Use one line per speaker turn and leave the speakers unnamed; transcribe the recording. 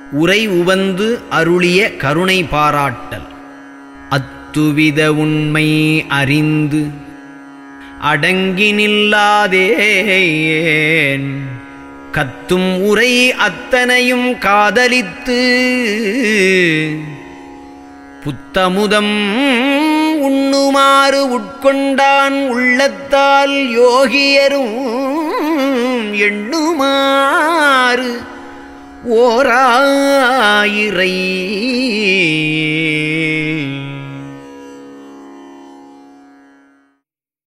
உரை உவந்து அருளிய கருணை பாராட்டல் அத்துவித உண்மை அறிந்து அடங்கி நில்லாதேன் கத்தும் உரை அத்தனையும் காதலித்து புத்தமுதம் உண்ணுமாறு உட்கொண்டான் உள்ளத்தால் யோகியரும் எண்ணுமாறு ஓராயிரை